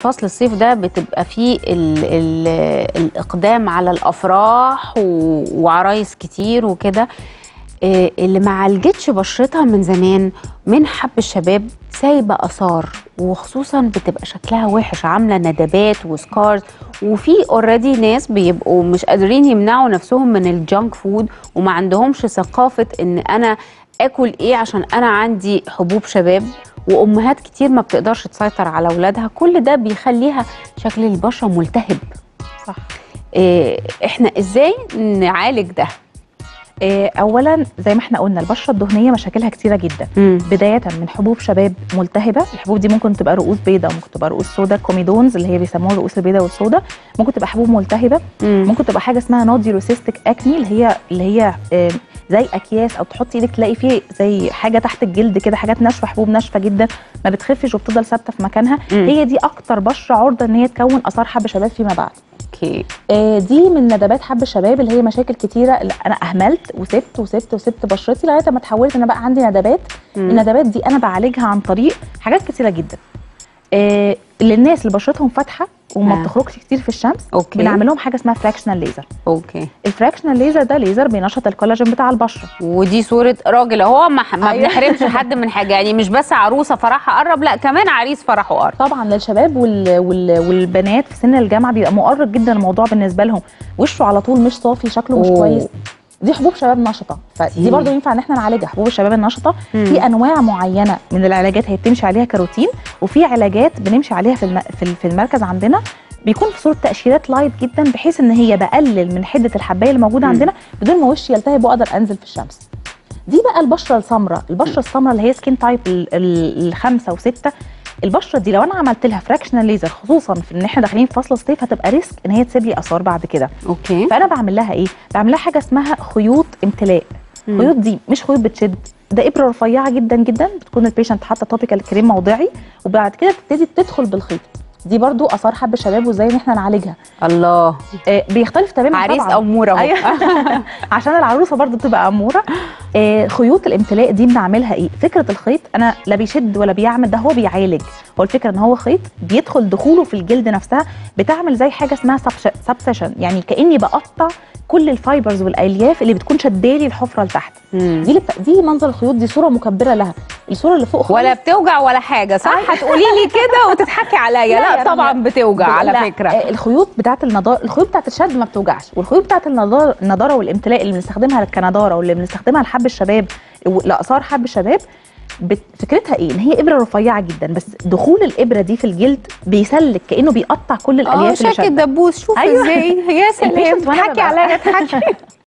فصل الصيف ده بتبقى فيه ال ال الاقدام على الافراح و- وعرايس كتير وكده آه، اللي ما عالجتش بشرتها من زمان من حب الشباب سايبه اثار وخصوصا بتبقى شكلها وحش عامله ندبات وسكارز وفي اوريدي ناس بيبقوا مش قادرين يمنعوا نفسهم من الجانك فود وما عندهمش ثقافه ان انا اكل ايه عشان انا عندي حبوب شباب وامهات كتير ما بتقدرش تسيطر على اولادها كل ده بيخليها شكل البشره ملتهب صح إيه احنا ازاي نعالج ده آه، اولا زي ما احنا قلنا البشره الدهنيه مشاكلها كتيره جدا بدايه من حبوب شباب ملتهبه الحبوب دي ممكن تبقى رؤوس بيضاء ممكن تبقى رؤوس سوداء كوميدونز اللي هي بيسموها الرؤوس البيضاء والسوداء ممكن تبقى حبوب ملتهبه مم. ممكن تبقى حاجه اسمها نوديولوسيستيك اكني اللي هي اللي هي آه، زي اكياس او تحطي ايدك تلاقي فيه زي حاجه تحت الجلد كده حاجات ناشفه حبوب ناشفه جدا ما بتخفش وبتفضل ثابته في مكانها مم. هي دي اكتر بشره عرضه ان هي تكون اثار حب شباب فيما بعد اوكي آه، دي من ندبات حب الشباب اللي هي مشاكل كتيره اللي انا اهملت وسبت وسبت وسبت بشرتي لغايه ما اتحولت ان بقى عندي ندبات مم. الندبات دي انا بعالجها عن طريق حاجات كتيره جدا آه للناس اللي بشرتهم فاتحه وما آه. بتخرجش كتير في الشمس اوكي بنعمل لهم حاجه اسمها فراكشنال ليزر اوكي الفراكشنال ليزر ده ليزر بينشط الكولاجين بتاع البشره ودي صورة راجل هو ما, ما أيوة. بنحرمش حد من حاجة يعني مش بس عروسة فرحها قرب لا كمان عريس فرحه قرب طبعا للشباب وال... وال... والبنات في سن الجامعه بيبقى مؤرق جدا الموضوع بالنسبه لهم وشه على طول مش صافي شكله مش أوه. كويس دي حبوب شباب نشطه فدي مم. برضو ينفع ان احنا نعالجها حبوب الشباب النشطه مم. في انواع معينه من العلاجات هي بتمشي عليها كروتين وفي علاجات بنمشي عليها في الم... في ال- في المركز عندنا بيكون في صوره تاشيرات لايت جدا بحيث ان هي بقلل من حده الحبايه اللي موجوده مم. عندنا بدون ما وشي يلتهب واقدر انزل في الشمس دي بقى البشره السمراء البشره السمراء اللي هي سكين تايب الخمسه وسته البشره دي لو انا عملت لها فراكشنال ليزر خصوصا في ان احنا داخلين في فصل الصيف هتبقى ريسك ان هي تسيب لي اثار بعد كده اوكي فانا بعمل لها ايه بعمل لها حاجه اسمها خيوط امتلاء مم. الخيوط دي مش خيوط بتشد ده ابره رفيعه جدا جدا بتكون البيشنت حاطه توبيكال كريم موضعي وبعد كده تبتدي تدخل بالخيط دي برضو اثار حب الشباب وازاي ان احنا نعالجها الله آه بيختلف تماما عريس طبعا أمورة اهو أيوة. عشان العروسه برضو بتبقى اموره آه خيوط الامتلاء دي بنعملها ايه فكره الخيط انا لا بيشد ولا بيعمل ده هو بيعالج هو الفكره ان هو خيط بيدخل دخوله في الجلد نفسها بتعمل زي حاجه اسمها سبسيشن يعني كاني بقطع كل الفايبرز والالياف اللي بتكون شدالي الحفره لتحت مم. دي اللي بتا... دي منظر الخيوط دي صوره مكبره لها الصوره اللي فوق خالص ولا بتوجع ولا حاجة صح هتقولي لي كده وتضحكي عليا لا لا, يا طبعا رنا. بتوجع على لا، فكرة آه، الخيوط بتاعت النضاره الخيوط بتاعت الشد ما بتوجعش والخيوط بتاعت النضاره النضاره والامتلاء اللي بنستخدمها كنضاره واللي بنستخدمها لحب الشباب و- لاثار حب الشباب بت... فكرتها ايه ان هي ابره رفيعه جدا بس دخول الابره دي في الجلد بيسلك كانه بيقطع كل اه الالياف اللي شكل شادة. دبوس شوف أيوة. ازاي يا سلام البيشنت وأنا تضحكي ببقى- عليا تضحكي